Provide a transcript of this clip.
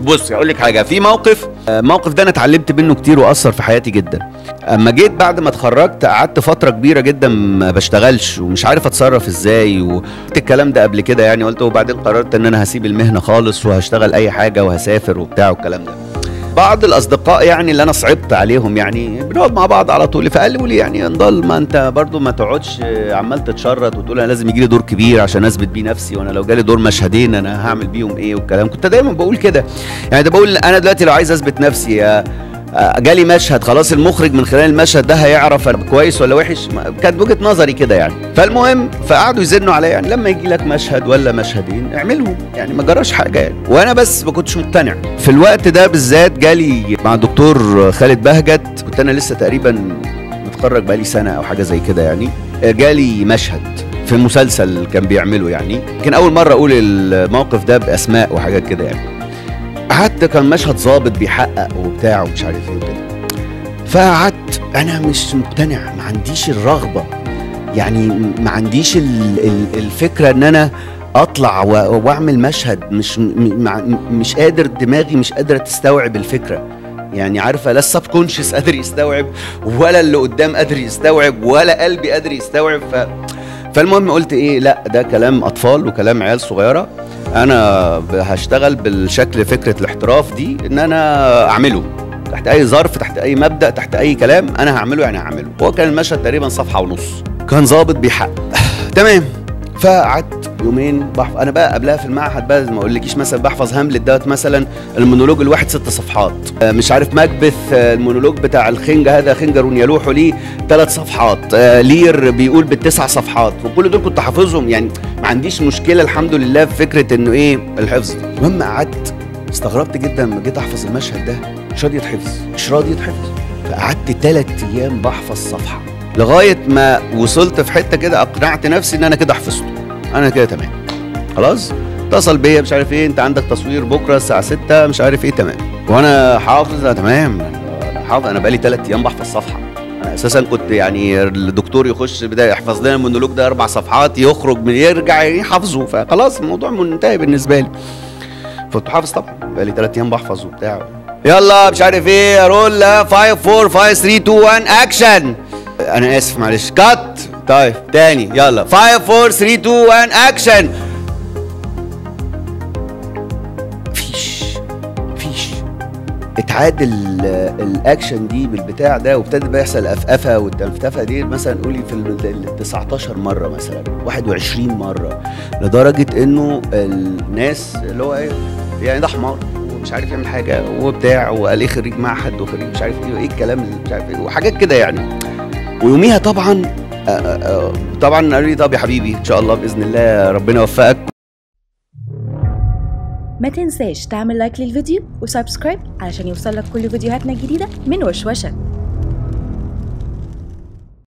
بص اقول لك حاجه في موقف آه، الموقف ده انا اتعلمت منه كتير واثر في حياتي جدا اما جيت بعد ما اتخرجت قعدت فتره كبيره جدا ما بشتغلش ومش عارف اتصرف ازاي وقلت الكلام ده قبل كده يعني قلت وبعدين قررت ان انا هسيب المهنه خالص وهشتغل اي حاجه وهسافر وبتاع والكلام ده بعض الاصدقاء يعني اللي انا صعبت عليهم يعني بنقعد مع بعض على طول فقالوا لي يعني انضل ما انت برضو ما تقعدش عمال تتشرط وتقول انا لازم يجي لي دور كبير عشان اثبت بيه نفسي وانا لو جالي دور مشهدين انا هعمل بيهم ايه والكلام كنت دايما بقول كده يعني ده بقول انا دلوقتي لو عايز اثبت نفسي آه، آه، جالي مشهد خلاص المخرج من خلال المشهد ده هيعرف أنا كويس ولا وحش ما- كانت وجهه نظري كده يعني فالمهم فقعدوا يزنوا عليا يعني لما يجي لك مشهد ولا مشهدين اعملهم يعني ما جراش حاجه يعني وانا بس ما كنتش مقتنع في الوقت ده بالذات جالي مع الدكتور خالد بهجت كنت انا لسه تقريبا متخرج بقالي سنه او حاجه زي كده يعني آه، جالي مشهد في مسلسل كان بيعمله يعني كان اول مره اقول الموقف ده باسماء وحاجات كده يعني قعدت كان مشهد ظابط بيحقق وبتاع ومش عارف ايه وكده فقعدت انا مش مقتنع ما عنديش الرغبه يعني ما عنديش ال- ال- الفكره ان انا اطلع و- واعمل مشهد مش م- مع- مش قادر دماغي مش قادره تستوعب الفكره يعني عارفه لا السب كونشس قادر يستوعب ولا اللي قدام قادر يستوعب ولا قلبي قادر يستوعب ف فالمهم قلت ايه لا ده كلام اطفال وكلام عيال صغيره انا ب- هشتغل بالشكل فكره الاحتراف دي ان انا اعمله تحت اي ظرف تحت اي مبدا تحت اي كلام انا هعمله يعني هعمله هو كان المشهد تقريبا صفحه ونص كان ظابط بيحقق تمام فقعدت يومين بحفظ انا بقى قبلها في المعهد بقى ما اقولكيش مثلا بحفظ هاملت دوت مثلا المونولوج الواحد ست صفحات آه، مش عارف مكبث آه، المونولوج بتاع الخنجه هذا خنجر يلوح لي ثلاث صفحات آه، لير بيقول بالتسع صفحات وكل دول كنت حافظهم يعني ما عنديش مشكله الحمد لله في فكره انه ايه الحفظ دي المهم قعدت استغربت جدا لما جيت احفظ المشهد ده مش راضي يتحفظ مش راضي يتحفظ فقعدت ثلاث ايام بحفظ صفحه لغايه ما وصلت في حته كده اقنعت نفسي ان انا كده حفظته انا كده تمام خلاص اتصل بيا مش عارف ايه انت عندك تصوير بكره الساعه 6 مش عارف ايه تمام وانا حافظ أنا تمام أنا حافظ انا بقالي ثلاث ايام بحفظ صفحه انا اساسا كنت يعني الدكتور يخش بدايه يحفظ لنا المونولوج ده اربع صفحات يخرج من يرجع يحفظه فخلاص الموضوع منتهي بالنسبه لي كنت حافظ طبعا بقالي ثلاث ايام بحفظ وبتاع يلا مش عارف ايه رول 5 4 5 3 2 1 اكشن انا اسف معلش كات طيب تاني يلا 5 4 3 2 1 اكشن مفيش مفيش اتعادل الاكشن دي بالبتاع ده وابتدى بقى يحصل الافافه والتلفتفه دي مثلا قولي في ال ال 19 مره مثلا 21 مره لدرجه انه الناس اللي هو ايه يعني ده حمار ومش عارف يعمل حاجه وبتاع وقال ايه خريج معهد وخريج مش عارف ايه وايه الكلام اللي مش عارف ايه وحاجات كده يعني ويوميها طبعا آه، آه، آه، طبعا قالوا لي طب يا حبيبي ان شاء الله باذن الله ربنا يوفقك ما تنساش تعمل لايك للفيديو وسبسكرايب علشان يوصلك كل فيديوهاتنا الجديدة من وشوشة